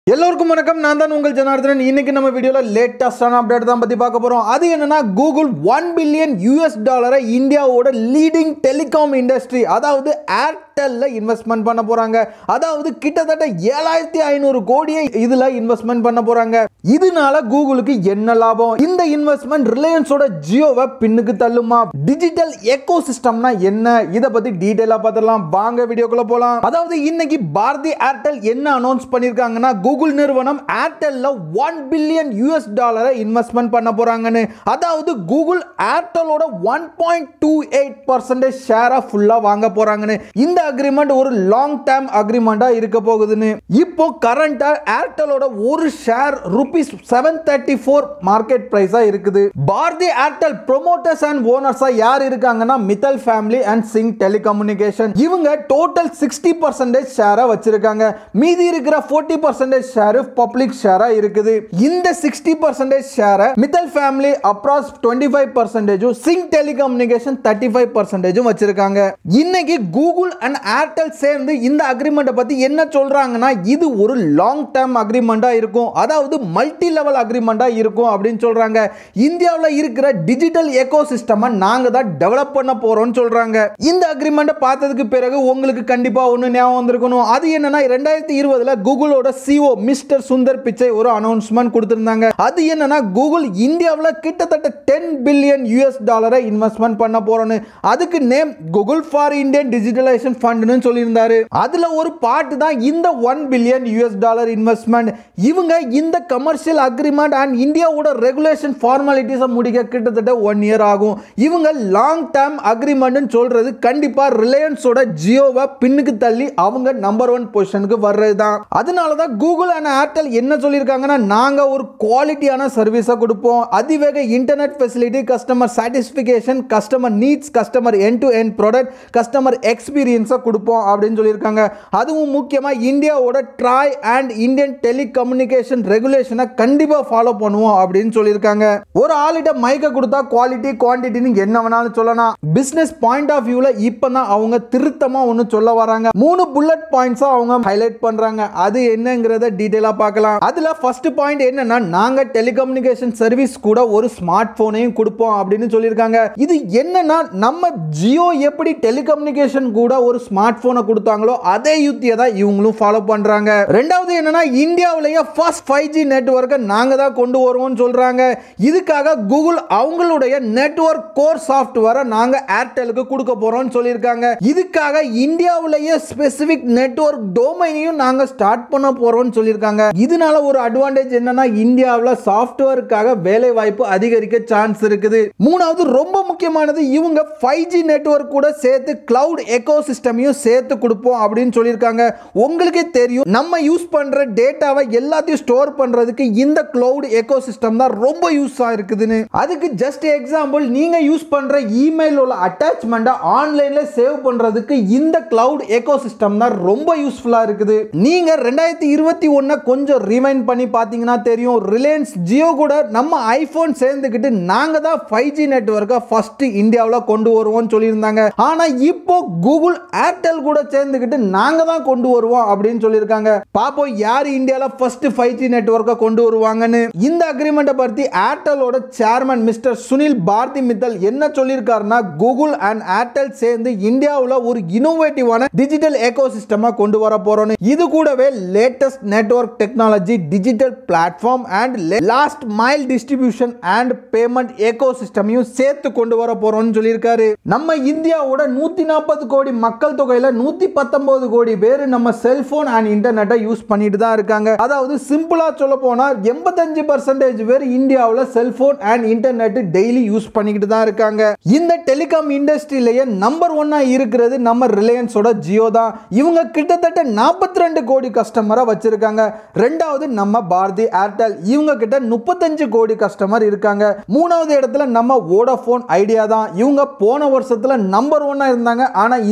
எல்லோருக்கும் வணக்கம் நான் தான் உங்கள் ஜனார்தனன் இன்னைக்கு நம்ம வீடியோல லேட்டஸ்டான அப்டேட் தான் பத்தி பார்க்க போறோம் அது என்னன்னா கூகுள் ஒன் பில்லியன் யூஎஸ் டாலரை இந்தியாவோட லீடிங் டெலிகாம் இண்டஸ்ட்ரி அதாவது ஏர்டெல்ல இன்வெஸ்ட்மெண்ட் பண்ண போறாங்க அதாவது கிட்டத்தட்ட ஏழாயிரத்தி ஐநூறு கோடியை இதுல இன்வெஸ்ட்மெண்ட் பண்ண போறாங்க இதனால கூகுளுக்கு என்ன லாபம் இந்த இன்வெஸ்ட்மெண்ட் ரிலையன்ஸோட ஜியோவை பின்னுக்கு தள்ளுமா டிஜிட்டல் எக்கோ சிஸ்டம்னா என்ன இத பத்தி டீடைலா பார்த்துடலாம் வாங்க வீடியோக்குள்ள போலாம் அதாவது இன்னைக்கு பாரதி ஏர்டெல் என்ன அனௌன்ஸ் பண்ணிருக்காங்கன்னா கூகுள் நிறுவனம் ஏர்டெல்ல ஒன் பில்லியன் யூஎஸ் டாலரை இன்வெஸ்ட்மெண்ட் பண்ண போறாங்கன்னு அதாவது கூகுள் ஏர்டெலோட one point two eight percentage ஷேரா ஃபுல்லா வாங்க போறாங்கன்னு இந்த அக்ரிமெண்ட் ஒரு லாங் டேர்ம் அக்ரிமெண்டா இருக்க போகுதுன்னு இப்போ கரண்டா ஏர்டெலோட ஒரு share rupees seven thirty four market பிரைஸா இருக்குது பாரதி ஏர்டெல் ப்ரொமோட்டர்ஸ் அண்ட் ஓனர்ஸா யார் இருக்காங்கன்னா Mittal family and Sing telecommunication இவங்க டோட்டல் சிக்ஸ்டி பர்சன்டேஜ் ஷேரை வச்சிருக்காங்க மீதி இருக்கிற ஃபோர்ட்டி பர்சன்டேஜ் ஷேர் பப்ளிக் ஷேரா இருக்குது இந்த சிக்ஸ்டி பர்சன்டேஜ் ஷேரை Mittal family approx twenty five பர்சன்டேஜும் சிங் டெலிகம்யூனிகேஷன் தேர்ட்டி ஃபைவ் பர்சன்டேஜும் வச்சிருக்காங்க இன்னைக்கு கூகுள் அண்ட் ஏர்டெல் சேர்ந்து இந்த அக்ரிமெண்ட்டை பத்தி என்ன சொல்றாங்கன்னா இது ஒரு லாங் டேர்ம் அக்ரிமெண்டா இருக்கும் அதாவது மல்டி லெவல் அக்ரிமெண்டா இருக்கும் அப்படின்னு சொல்றாங்க இந்தியாவில் இருக்கிற டிஜிட்டல் எக்கோ சிஸ்டமை நாங்க தான் டெவலப் பண்ண போறோம்னு சொல்றாங்க இந்த அக்ரிமெண்ட்டை பார்த்ததுக்கு பிறகு உங்களுக்கு கண்டிப்பா ஒன்று ஞாபகம் வந்திருக்கணும் அது என்னன்னா ரெண்டாயிரத்தி இருபதுல கூகுளோட சிஓ மிஸ்டர் சுந்தர் பிச்சை ஒரு அனௌன்ஸ்மெண்ட் கொடுத்திருந்தாங்க அது என்னன்னா கூகுள் இந்தியாவில் கிட்டத்தட்ட டென் பில்லியன் யூஎஸ் டாலரை இன்வெஸ்ட்மெண்ட் பண்ண போறோம்னு அதுக்கு name Google for Indian digitalisation ஃபண்ட்னு சொல்லியிருந்தாரு அதுல ஒரு பார்ட் தான் இந்த one billion US dollar investment இவங்க இந்த கமர்ஷியல் அக்ரிமெண்ட் அண்ட் இந்தியாவோட ரெகுலேஷன் ஃபார்மாலிட்டிஸை முடிக்க கிட்டத்தட்ட ஒன் இயர் ஆகும் இவங்க லாங் டேர்ம் அக்ரிமெண்ட்னு சொல்றது கண்டிப்பா ரிலையன்ஸோட ஜியோவை பின்னுக்கு தள்ளி அவங்க நம்பர் ஒன் பொசிஷனுக்கு வர்றது தான் அதனால தான் கூகுள் அண்ட் ஏர்டெல் என்ன சொல்லியிருக்காங்கன்னா நாங்க ஒரு குவாலிட்டியான சர்வீஸை கொடுப்போம் அதிவேக internet facility customer satisfaction customer needs customer end to end product customer எக்ஸ்பீரியன்ஸை கொடுப்போம் அப்படின்னு சொல்லியிருக்காங்க அதுவும் முக்கியமாக இந்தியாவோட ட்ராய் அண்ட் இந்தியன் டெலிகம்யூனிகேஷன் ரெகுலேஷனை கண்டிப்பாக ஃபாலோ பண்ணுவோம் அப்படின்னு சொல்லியிருக்காங்க ஒரு ஆளிட்ட மைக்கை கொடுத்தா குவாலிட்டி குவான்டிட்டின்னு என்ன வேணாலும் சொல்லலாம் பிஸ்னஸ் பாயிண்ட் ஆஃப் வியூவில் இப்போ தான் அவங்க திருத்தமாக ஒன்று சொல்ல வராங்க மூணு புல்லட் பாயிண்ட்ஸாக அவங்க ஹைலைட் பண்ணுறாங்க அது என்னங்கிறத டீட்டெயிலாக பார்க்கலாம் அதில் ஃபர்ஸ்ட் பாயிண்ட் என்னன்னா நாங்கள் டெலிகம்யூனிகேஷன் சர்வீஸ் கூட ஒரு ஸ்மார்ட் ஃபோனையும் கொடுப்போம் அப்படின்னு சொல்லியிருக்காங்க இது என்னன்னா நம்ம ஜியோ எப்படி டெலிகம்யூனிகேஷன் கூட ஒரு ஸ்மார்ட் ஃபோனை கொடுத்தாங்களோ அதே யுத்தியை தான் இவங்களும் ஃபாலோ பண்ணுறாங்க ரெண்டாவது என்னன்னா இந்தியாவிலேயே ஃபர்ஸ்ட் ஃபைவ் ஜி நெட்ஒர்க்கை நாங்கள் தான் கொண்டு வருவோம்னு சொல்கிறாங்க இதுக்காக கூகுள் அவங்களுடைய நெட்ஒர்க் கோர் சாஃப்ட்வேரை நாங்கள் ஏர்டெலுக்கு கொடுக்க போகிறோம்னு சொல்லியிருக்காங்க இதுக்காக இந்தியாவிலேயே ஸ்பெசிஃபிக் நெட்ஒர்க் டொமைனையும் நாங்கள் ஸ்டார்ட் பண்ண போகிறோம்னு சொல்லியிருக்காங்க இதனால ஒரு அட்வான்டேஜ் என்னன்னா இந்தியாவில் சாஃப்ட்வேருக்காக வேலை வாய்ப்பு அதிகரிக்க சான்ஸ் இருக்குது மூணாவது ரொம்ப முக்கியமானது இவங்க ஃபைவ் ஜி நெட்ஒர்க் கூட சேர்த்து கிளவுட் எக்கோ சிஸ்டமையும் சேர்த்து கொடுப்போம் அப்படின்னு சொல்லியிருக்காங்க உங்களுக்கே தெரியும் நம்ம யூஸ் பண்ணுற டேட்டாவை எல்லாத்தையும் ஸ்டோர் பண்ணுறதுக்கு இந்த கிளவுட் எக்கோ சிஸ்டம் தான் ரொம்ப யூஸ் இருக்குதுன்னு அதுக்கு ஜஸ்ட் எக்ஸாம்பிள் நீங்கள் யூஸ் பண்ணுற இமெயில் உள்ள அட்டாச்மெண்ட்டை ஆன்லைனில் சேவ் பண்ணுறதுக்கு இந்த கிளவுட் எக்கோ சிஸ்டம் தான் ரொம்ப யூஸ்ஃபுல்லாக இருக்குது நீங்கள் ரெண்டாயிரத்தி இருபத்தி ஒன்றை கொஞ்சம் ரிமைண்ட் பண்ணி பார்த்தீங்கன்னா தெரியும் ரிலையன்ஸ் ஜியோ கூட நம்ம ஐஃபோன் சேர்ந்துக்கிட்டு நாங்கள் தான் ஃபைவ் ஜி நெட்ஒர்க்கை ஃபர்ஸ்ட் இந்தியாவில் கொண்டு வருவோம்னு சொல்லியிருந்தாங்க ஆனால் இப்போ கூகுள் ஏர்டெல் கூட சேர்ந்துக்கிட்டு நாங்கள் தான் கொண்டு வருவோம் அப்படின்னு சொல்லியிருக்காங்க பாப்போம் யார் இந்தியாவில் ஃபர்ஸ்ட் ஃபைவ் ஜி நெட்ஒர்க்கை கொண்டு வருவாங்கன்னு இந்த அக்ரிமெண்ட்டை பற்றி ஏர்டெலோட சேர்மன் மிஸ்டர் சுனில் பாரதி மித்தல் என்ன சொல்லியிருக்காருன்னா கூகுள் அண்ட் ஏர்டெல் சேர்ந்து இந்தியாவில் ஒரு இனோவேட்டிவான டிஜிட்டல் எக்கோ சிஸ்டமாக கொண்டு வர போறோம்னு இது கூடவே latest network technology digital platform and last mile distribution and payment eco சிஸ்டமையும் சேர்த்து கொண்டு வர போறோம்னு சொல்லியிருக்காரு நம்ம இந்தியாவோட நூத்தி நாற்பது கோடி மக்கள் தொகையில நூத்தி பத்தொன்பது கோடி பேர் நம்ம செல்போன் அண்ட் இன்டர்நெட்டை யூஸ் பண்ணிட்டு தான் இருக்காங்க அதாவது சிம்பிளா சொல்ல போனா எண்பத்தஞ்சு பர்சன்டேஜ் பேர் இந்தியாவில் cellphone and internet daily use பண்ணிக்கிட்டு தான் இருக்காங்க இந்த டெலிகாம் இண்டஸ்ட்ரியிலேயே நம்பர் ஒன்னா இருக்கிறது நம்ம ரிலையன்ஸோட ஜியோ தான் இவங்க கிட்டத்தட்ட நாற்பத்தி ரெண்டு கோடி கஸ்டமரை வச்சிருக்காங்க ரெண்டாவது நம்ம பாரதி ஏர்டெல் இவங்க கிட்ட முப்பத்தஞ்சு கோடி கஸ்டமர் இருக்காங்க மூணாவது இடத்துல நம்ம வோடாஃபோன் ஐடியா தான் இவங்க போன வருஷத்துல நம்பர் ஒன்னா இருந்தாங்க ஆனா இந்த வருஷத்துல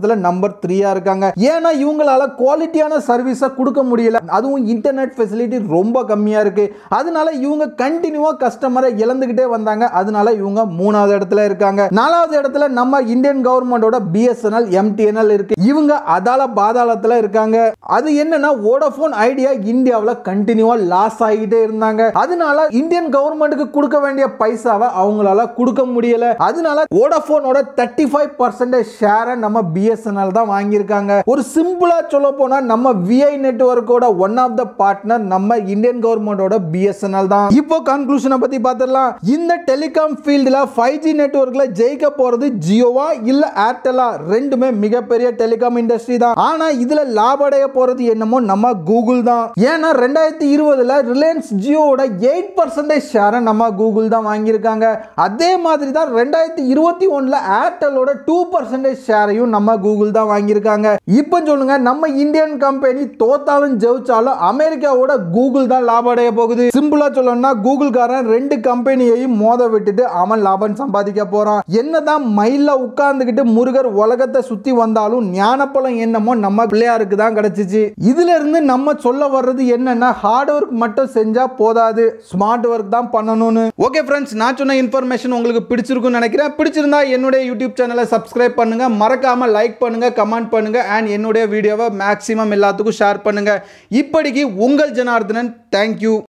இடத்துல நம்பர் த்ரீயா இருக்காங்க ஏன்னா இவங்களால குவாலிட்டியான சர்வீஸை கொடுக்க முடியல அதுவும் இன்டர்நெட் ஃபெசிலிட்டி ரொம்ப கம்மியா இருக்கு அதனால இவங்க கண்டினியூவா கஸ்டமரை இழந்துகிட்டே வந்தாங்க அதனால இவங்க மூணாவது இடத்துல இருக்காங்க நாலாவது இடத்துல நம்ம இந்தியன் கவர்மெண்டோட பிஎஸ்என்எல் எம்டிஎன்எல் இருக்கு இவங்க அதால பாதாளத்துல இருக்காங்க அது என்னன்னா வோடஃபோன் ஐடியா இந்தியாவில் கண்டினியூவா லாஸ் ஆகிட்டே இருந்தாங்க அதனால இந்தியன் கவர்மெண்ட்டுக்கு கொடுக்க வேண்டிய பைசாவை அவங்களால கொடுக்க முடியல அதனால வோடஃபோனோட தேர்ட்டி ஃபைவ் பர்சன்டேஜ் ஷேரை நம்ம பிஎஸ்என்எல் தான் வாங்கியிருக்காங்க ஒரு சிம்பிளா சொல்ல போனா நம்ம விஐ நெட்ஒர்க்கோட ஒன் ஆஃப் த பார்ட்னர் நம்ம இந்தியன் கவர்மெண்டோட பிஎஸ்என்எல் தான் இப்போ கன்க்ளூஷனை பத்தி பார்த்துடலாம் இந்த டெலிகாம் ஃபீல்டில் ஃபைவ் ஜி நெட்ஒர்க்ல ஜெயிக்க போறது ஜியோவா இல்ல ஏர்டெலா ரெண்டுமே மிகப்பெரிய டெலிகாம் இண்டஸ்ட்ரி தான் ஆனா இதுல லாபடைய போறது என்னமோ நம்ம கூகுள் தான் ஏன்னா ரெண்டாயிரத்தி இருபதுல ரிலையன்ஸ் ஜியோவோட எயிட் பர்சன்டேஜ் ஷேரை நம்ம கூகுள் தான் வாங்கியிருக்காங்க அதே மாதிரி தான் ரெண்டாயிரத்தி இருபத்தி ஒன்னுல ஏர்டெலோட டூ பர்சன்டேஜ் ஷேரையும் நம்ம கூகுள் தான் வாங்கியிருக்காங்க இப்போ சொல்லுங்க நம்ம இந்தியன் கம்பெனி தோத்தாலும் ஜெயிச்சாலும் அமெரிக்காவோட கூகுள் தான் லாபம் அடைய போகுது சிம்பிளா சொல்லணும்னா கூகுள்காரன் ரெண்டு கம்பெனியையும் மோத விட்டுட்டு அவன் லாபம் சம்பாதிக்க போறான் என்னதான் மயில உட்கார்ந்துகிட்டு முருகர் உலகத்தை சுத்தி வந்தாலும் ஞானப்பழம் என்னமோ நம்ம பிள்ளையாருக்கு தான் கிடைச்சிச்சு இதுல இருந்து நம்ம சொல்ல வர்றது என்னன்னா ஹார்ட் ஒர்க் மட்டும் செஞ்சா போதாது ஸ்மார்ட் ஒர்க் தான் பண்ணணும்னு ஓகே ஃப்ரெண்ட்ஸ் நான் சொன்ன இன்ஃபர்மேஷன் உங்களுக்கு பிடிச்சிருக்கும்னு நினைக்கிறேன் பிடிச்சிருந்தா என்னுடைய யூடியூப் சேனலை சப்ஸ்கிரைப் பண்ணுங்க மறக்காம லைக் பண்ணுங்க கமெண்ட் பண்ணுங்க அண்ட் என்னுடைய வீடியோவை மேக்ஸிமம் எல்லாத்துக்கும் ஷேர் பண்ணுங்க இப்படிக்கு உங்கள் ஜனார்தனன் தேங்க்யூ